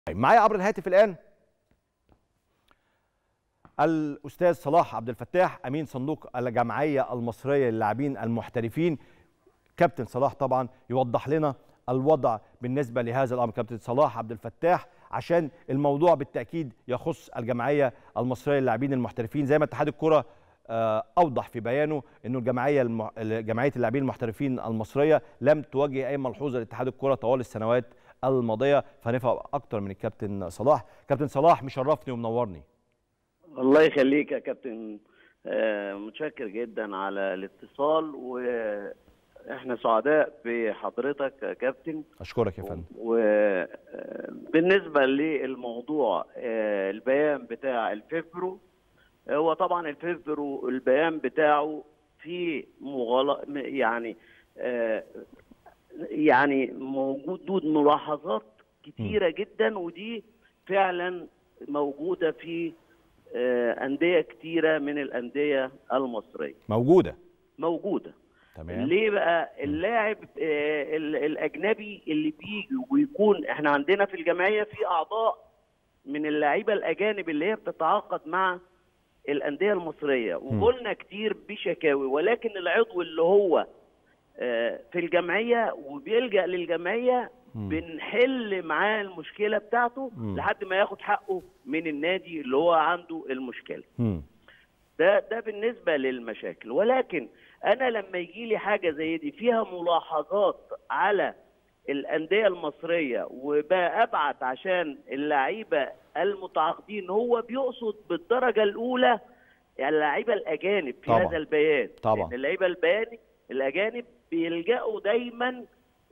طيب معايا عبر الهاتف الان الاستاذ صلاح عبد الفتاح امين صندوق الجمعيه المصريه للاعبين المحترفين كابتن صلاح طبعا يوضح لنا الوضع بالنسبه لهذا الامر كابتن صلاح عبد الفتاح عشان الموضوع بالتاكيد يخص الجمعيه المصريه للاعبين المحترفين زي ما اتحاد الكره آه، اوضح في بيانه انه الجمعيه الم... جمعيه اللاعبين المحترفين المصريه لم توجه اي ملحوظه لاتحاد الكره طوال السنوات الماضيه فهنفهم اكتر من الكابتن صلاح كابتن صلاح مشرفني ومنورني الله يخليك يا كابتن آه، متشكر جدا على الاتصال واحنا سعداء بحضرتك يا كابتن اشكرك يا فندم وبالنسبه للموضوع آه، البيان بتاع الفيفرو هو طبعا الفيفرو البيان بتاعه في مغالط يعني آه، يعني موجود ملاحظات كتيره جدا ودي فعلا موجوده في آه، انديه كتيره من الانديه المصريه موجوده موجوده تمام ليه بقى اللاعب آه، ال- الاجنبي اللي بيجي ويكون احنا عندنا في الجمعيه في اعضاء من اللعيبه الاجانب اللي هي بتتعاقد مع الانديه المصريه وقلنا كتير بشكاوي ولكن العضو اللي هو آه، في الجمعيه وبيلجا للجمعيه مم. بنحل معاه المشكله بتاعته مم. لحد ما ياخد حقه من النادي اللي هو عنده المشكله مم. ده ده بالنسبه للمشاكل ولكن انا لما يجي لي حاجه زي دي فيها ملاحظات على الانديه المصريه وبقى ابعت عشان اللعيبه المتعاقدين هو بيقصد بالدرجه الاولى اللعيبه الاجانب في طبعا. هذا البيان طبعا. لأن اللعيبه البيان الاجانب بيلجأوا دايما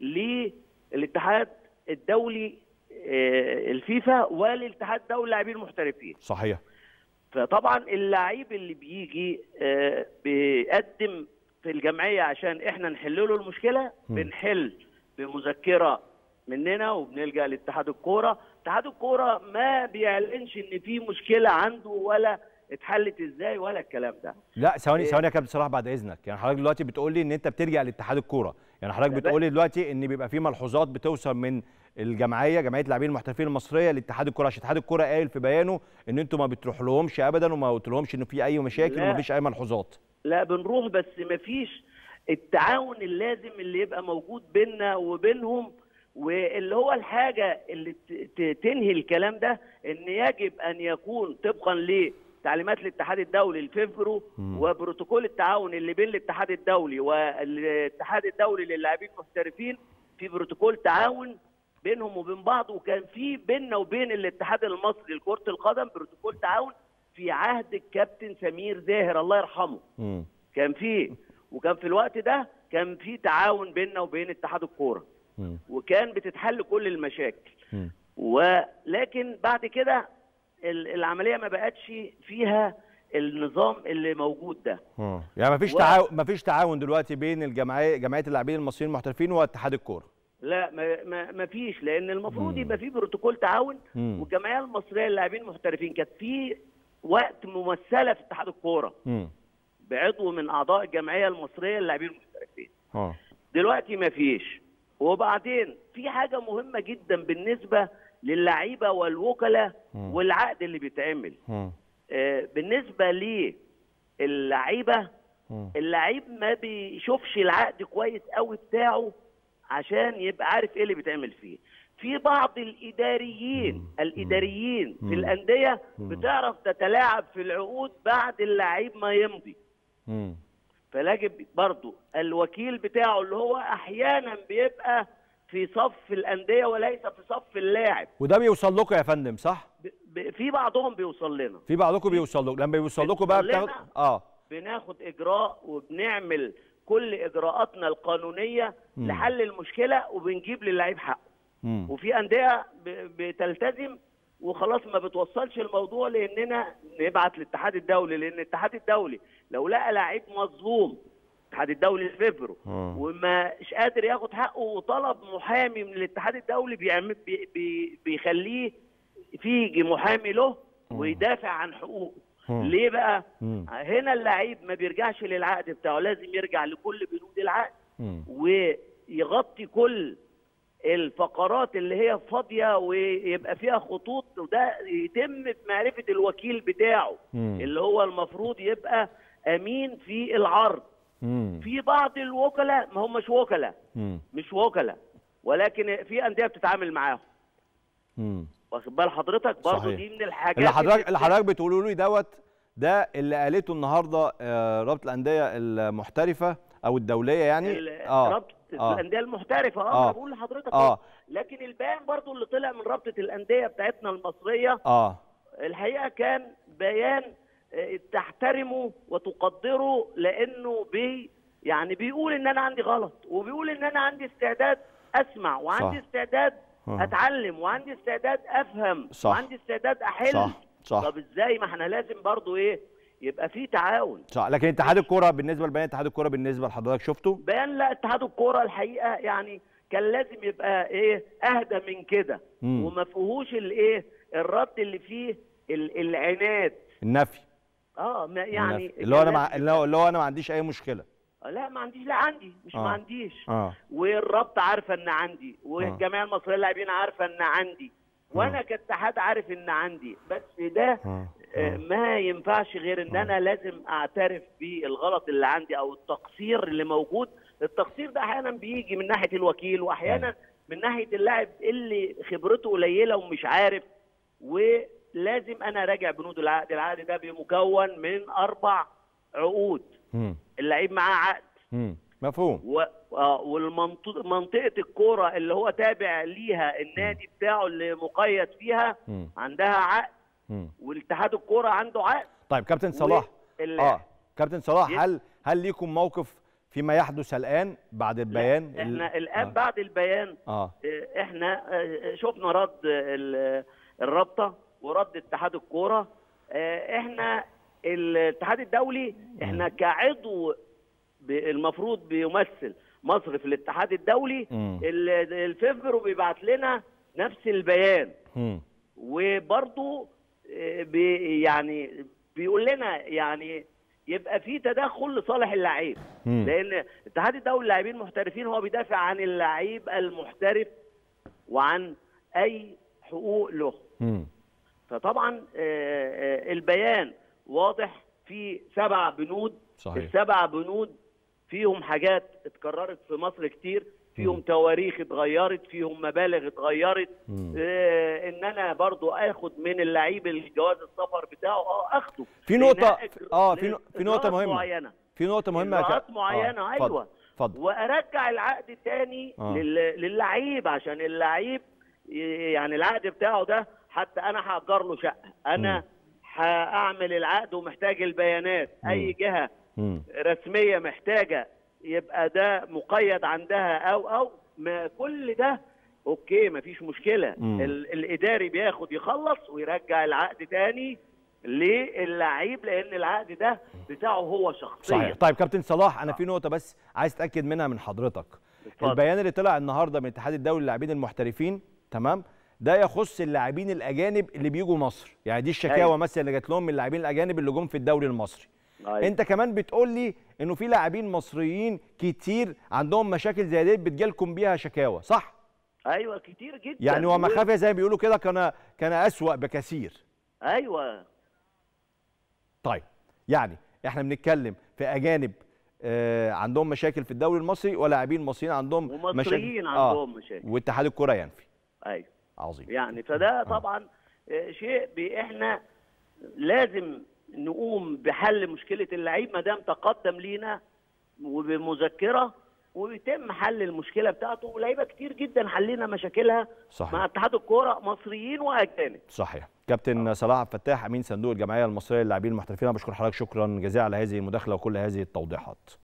للاتحاد الدولي آه، الفيفا والاتحاد الدولي للاعبين المحترفين صحيح فطبعا اللعيب اللي بيجي آه، بيقدم في الجمعيه عشان احنا نحل له المشكله مم. بنحل بمذكره مننا وبنلجا لاتحاد الكوره اتحاد الكوره ما بيعلنش ان في مشكله عنده ولا اتحلت ازاي ولا الكلام ده لا ثواني إيه؟ ثواني يا كابتن صلاح بعد اذنك يعني حضرتك دلوقتي بتقول لي ان انت بترجع لاتحاد الكوره يعني حضرتك لا، بتقول لي دلوقتي ان بيبقى في ملحوظات بتوصل من الجمعيه جمعيه اللاعبين المحترفين المصريه لاتحاد الكوره عشان اتحاد الكوره قايل في بيانه ان انتوا ما بتروح لهمش ابدا وما قلت لهمش ان في اي مشاكل لا. وما فيش اي ملحوظات لا بنروح بس مفيش التعاون اللازم اللي يبقى موجود بيننا وبينهم واللي هو الحاجة اللي ت- ت- تنهي الكلام ده ان يجب ان يكون طبقا لتعليمات الاتحاد الدولي الفيفرو مم. وبروتوكول التعاون اللي بين الاتحاد الدولي والاتحاد الدولي للاعبين المحترفين في بروتوكول تعاون بينهم وبين بعض وكان في بيننا وبين الاتحاد المصري لكرة القدم بروتوكول تعاون في عهد الكابتن سمير زاهر الله يرحمه مم. كان في وكان في الوقت ده كان في تعاون بيننا وبين اتحاد الكوره مم. وكان بتتحل كل المشاكل مم. ولكن بعد كده ال- العمليه ما بقتش فيها النظام اللي موجود ده مم. يعني ما فيش و- تعاون ما فيش تعاون دلوقتي بين الجمعيه جمعيه اللاعبين المصريين المحترفين واتحاد الكوره لا ما, ما, ما فيش لان المفروض مم. يبقى في بروتوكول تعاون مم. والجمعيه المصريه للاعبين المحترفين كانت في وقت ممثله في اتحاد الكوره مم. بعضو من اعضاء الجمعيه المصريه للاعبين المحترفين اه دلوقتي ما فيش وبعدين في حاجة مهمة جدا بالنسبة للعيبة والوكلاء مم. والعقد اللي بيتعمل مم. آه، بالنسبة للعيبة مم. اللعيب ما بيشوفش العقد كويس قوي بتاعه عشان يبقى عارف ايه اللي بيتعمل فيه في بعض الاداريين مم. الاداريين مم. في الانديه مم. بتعرف تتلاعب في العقود بعد اللعيب ما يمضي مم. فلاجب برضو الوكيل بتاعه اللي هو احيانا بيبقى في صف الانديه وليس في صف اللاعب وده بيوصل لكم يا فندم صح ب- ب- في بعضهم بيوصل لنا في بعضكم بيوصل لكم لما بيوصل لكم بقى بيوصل بتاخد لنا. اه بناخد اجراء وبنعمل كل اجراءاتنا القانونيه مم. لحل المشكله وبنجيب للعيب حقه مم. وفي انديه ب- بتلتزم وخلاص ما بتوصلش الموضوع لاننا نبعت للاتحاد الدولي لان الاتحاد الدولي لو لقى لعيب مظلوم الاتحاد الدولي الفيفرو آه. ومش قادر ياخد حقه وطلب محامي من الاتحاد الدولي بيعمل بي بي بيخليه فيجي محامي له ويدافع عن حقوقه مم. ليه بقى مم. هنا اللعيب ما بيرجعش للعقد بتاعه لازم يرجع لكل بنود العقد مم. ويغطي كل الفقرات اللي هي فاضيه ويبقى فيها خطوط وده يتم بمعرفه الوكيل بتاعه مم. اللي هو المفروض يبقى امين في العرض مم. في بعض الوكلاء ما همش وكلاء مم. مش وكلاء ولكن في انديه بتتعامل معاهم مم. واخد بال حضرتك برضه صحيح. دي من الحاجات اللي حضرتك اللي بت- حضرتك بتقولوا لي دوت ده اللي قالته النهارده آه، رابطه الانديه المحترفه او الدوليه يعني ال- اه رابطه آه. الانديه المحترفه اه, آه. أنا بقول لحضرتك اه آه. لكن البيان برضو اللي طلع من رابطه الانديه بتاعتنا المصريه اه الحقيقه كان بيان آه، تحترمه وتقدره لانه بي يعني بيقول ان انا عندي غلط وبيقول ان انا عندي استعداد اسمع وعندي صح. استعداد آه. اتعلم وعندي استعداد افهم صح. وعندي استعداد احل صح صح طب ازاي ما احنا لازم برضو ايه يبقى في تعاون صح لكن اتحاد الكوره بالنسبه لبيان اتحاد الكوره بالنسبه لحضرتك شفته بيان لا اتحاد الكوره الحقيقه يعني كان لازم يبقى ايه اهدى من كده مم. وما فيهوش الايه الرد اللي فيه ال- العناد النفي اه ما يعني النفي. اللي هو انا كان مع... لازم- اللي هو اللي هو انا ما عنديش اي مشكله لا ما عنديش لا عندي مش آه. ما عنديش اه والرابطه عارفه ان عندي والجمعيه المصريه للاعبين عارفه ان عندي وانا كاتحاد عارف ان عندي بس ده اه آه، ما ينفعش غير ان انا لازم اعترف بالغلط اللي عندي او التقصير اللي موجود التقصير ده احيانا بيجي من ناحيه الوكيل واحيانا من ناحيه اللاعب اللي خبرته قليله ومش عارف ولازم انا راجع بنود العقد العقد ده بمكون من اربع عقود مم. اللعيب معاه عقد مم. مفهوم و... آه، والمنطقه منطقه الكوره اللي هو تابع ليها النادي بتاعه اللي مقيد فيها مم. عندها عقد مم. والاتحاد الكوره عنده عقد طيب كابتن صلاح واللاعب. اه كابتن صلاح يس. هل هل ليكم موقف فيما يحدث الان بعد البيان ال- احنا الان آه. بعد البيان اه آه، احنا آه، شفنا رد ال- الرابطه ورد اتحاد الكوره آه، احنا الاتحاد الدولي احنا كعضو ب- المفروض بيمثل مصر في الاتحاد الدولي مم. ال- الفيفرو بيبعت لنا نفس البيان مم. وبرضه آه، بي يعني بيقول لنا يعني يبقى في تدخل لصالح اللعيب مم. لان الاتحاد الدولي للاعبين المحترفين هو بيدافع عن اللعيب المحترف وعن اي حقوق له مم. فطبعا آه، آه، البيان واضح في سبع بنود صحيح السبع بنود فيهم حاجات اتكررت في مصر كتير فيهم مم. تواريخ اتغيرت فيهم مبالغ اتغيرت مم. آه ان انا برضو اخد من اللعيب الجواز السفر بتاعه اه اخده في نقطة لإجراء- اه في نق- في نقطة لإجراءات مهمة معينة في نقطة مهمة يا إجراءات كا- معينة آه، اتفضل، ايوه اتفضل وارجع العقد تاني آه. لل... للعيب عشان اللعيب ي- يعني العقد بتاعه ده حتى انا هاجر له شقه انا مم. هاعمل العقد ومحتاج البيانات مم. اي جهه مم. رسميه محتاجه يبقى ده مقيد عندها او او ما كل ده اوكي مفيش مشكله مم. ال... الاداري بياخد يخلص ويرجع العقد تاني للعيب لان العقد ده بتاعه هو شخصيا صحيح طيب كابتن صلاح انا في نقطة بس عايز اتأكد منها من حضرتك اتفضل. البيان اللي طلع النهارده من الاتحاد الدولي للاعبين المحترفين تمام ده يخص اللاعبين الاجانب اللي بيجوا مصر يعني دي الشكاوى أيوة. مثلا اللي جات لهم من اللاعبين الاجانب اللي جم في الدوري المصري أيوة. انت كمان بتقول لي انه في لاعبين مصريين كتير عندهم مشاكل زي دي بتجيلكم بيها شكاوى صح ايوه كتير جدا يعني و- ومخافيا زي ما بيقولوا كده كان كان اسوأ بكثير ايوه طيب يعني احنا بنتكلم في اجانب آه عندهم مشاكل في الدوري المصري ولاعبين مصريين عندهم ومصريين مشاكل عندهم مشاكل واتحاد الكره ينفي ايوه عظيم يعني فده طبعا آه، شيء بي- احنا لازم نقوم بحل مشكله اللعيب ما دام تقدم لينا وبمذكره ويتم حل المشكله بتاعته ولعيبه كتير جدا حلينا مشاكلها صحيح. مع اتحاد الكوره مصريين واجانب صحيح كابتن صلاح عبد الفتاح امين صندوق الجمعيه المصريه للاعبين المحترفين انا بشكر حضرتك شكرا جزيلا على هذه المداخله وكل هذه التوضيحات